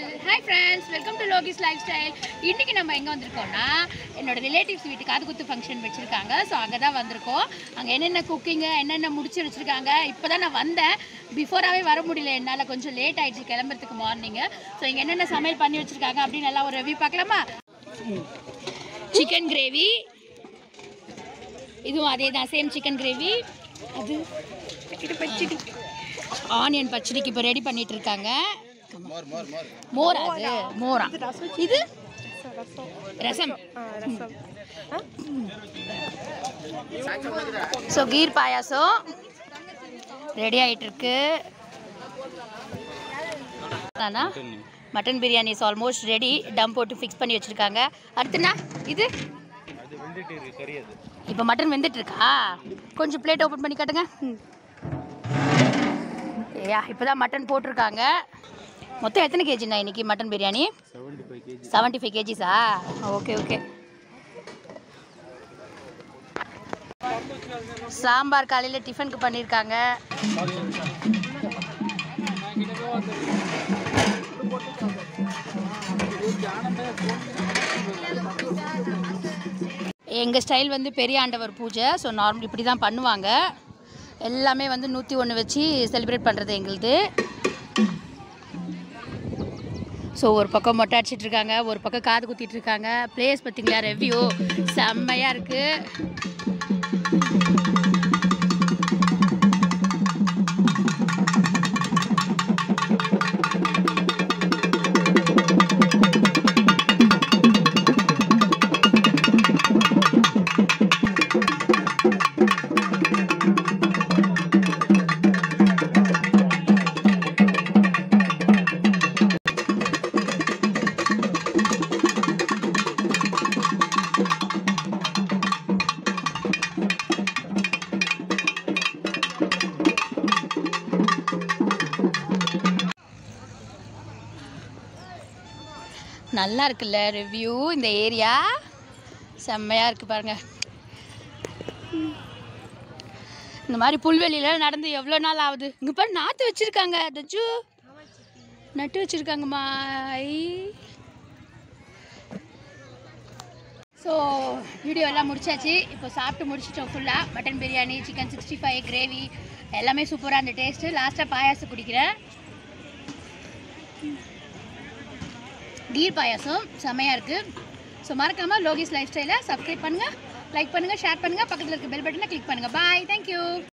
channel hi friends welcome to Logis lifestyle இன்றைக்கி நம்ம எங்கே வந்திருக்கோம்னா என்னோட ரிலேட்டிவ்ஸ் வீட்டுக்கு காது குத்து ஃபங்க்ஷன் வச்சுருக்காங்க ஸோ அங்கே தான் வந்திருக்கோம் அங்கே என்னென்ன குக்கிங்கு என்னென்ன முடிச்சு வச்சுருக்காங்க இப்போ தான் நான் வந்தேன் பிஃபோராகவே வர முடியல என்னால் கொஞ்சம் லேட் ஆயிடுச்சு கிளம்புறதுக்கு மார்னிங்கு ஸோ இங்கே என்னென்ன சமையல் பண்ணி வச்சுருக்காங்க அப்படின்னு எல்லாம் ஒரு ரிவ்யூ பார்க்கலாமா சிக்கன் கிரேவி இதுவும் அதே தான் சேம் சிக்கன் கிரேவி அது இது பச்சடி ஆனியன் பச்சடிக்கு இப்போ ரெடி பண்ணிட்டு இருக்காங்க மோர் அது மோரா இது ரசம் ஸோ கீர் பாயாசம் ரெடி ஆயிட்டு இருக்கு தானா mutton biryani is almost ready dum போட்டு ஃபிக்ஸ் பண்ணி வச்சிருக்காங்க அடுத்துனா இது இப்போ மட்டன் வெந்துட்டு இருக்கா கொஞ்சம் பிளேட் ஓப்பன் பண்ணி காட்டுங்க ஏயா இப்போ தான் மட்டன் போட்டிருக்காங்க மொத்தம் எத்தனை கேஜிண்ணா இன்னைக்கு மட்டன் பிரியாணி செவன்ட்டி ஃபைவ் கேஜிஸா ஓகே ஓகே சாம்பார் காலையில் டிஃபனுக்கு பண்ணியிருக்காங்க எங்கள் ஸ்டைல் வந்து பெரிய ஆண்டவர் பூஜை ஸோ நார்மல் இப்படி தான் பண்ணுவாங்க எல்லாமே வந்து நூற்றி ஒன்று வச்சு செலிப்ரேட் பண்ணுறது எங்களுது ஸோ ஒரு பக்கம் மொட்டை அடிச்சிட்டு இருக்காங்க ஒரு பக்கம் காது குத்திட்டு இருக்காங்க பிளேஸ் பார்த்தீங்களா ரெவ்யூ செம்மையாக இருக்குது நல்லா இருக்குல்ல ரிவ்யூ இந்த ஏரியா செம்மையாக இருக்குது பாருங்க இந்த மாதிரி புல்வெளியில் நடந்து எவ்வளோ நாள் ஆகுது இங்கே பாரு நாற்று வச்சுருக்காங்க தச்சு நட்டு வச்சுருக்காங்கம்மா ஸோ வீடியோ எல்லாம் முடிச்சாச்சு இப்போ சாப்பிட்டு முடிச்சிட்டோம் ஃபுல்லாக mutton biryani chicken sixty five gravy எல்லாமே சூப்பராக இருந்த டேஸ்ட்டு லாஸ்ட்டாக பாயாசம் குடிக்கிறேன் கீர் பாயாசம் செமையாக இருக்குது ஸோ மறக்காமல் லோகிஸ் லைஃப் ஸ்டைலை சப்ஸ்கிரைப் பண்ணுங்கள் லைக் பண்ணுங்கள் ஷேர் பண்ணுங்கள் பக்கத்தில் இருக்க பெல் பட்டனை கிளிக் பண்ணுங்கள் பாய் தேங்க்யூ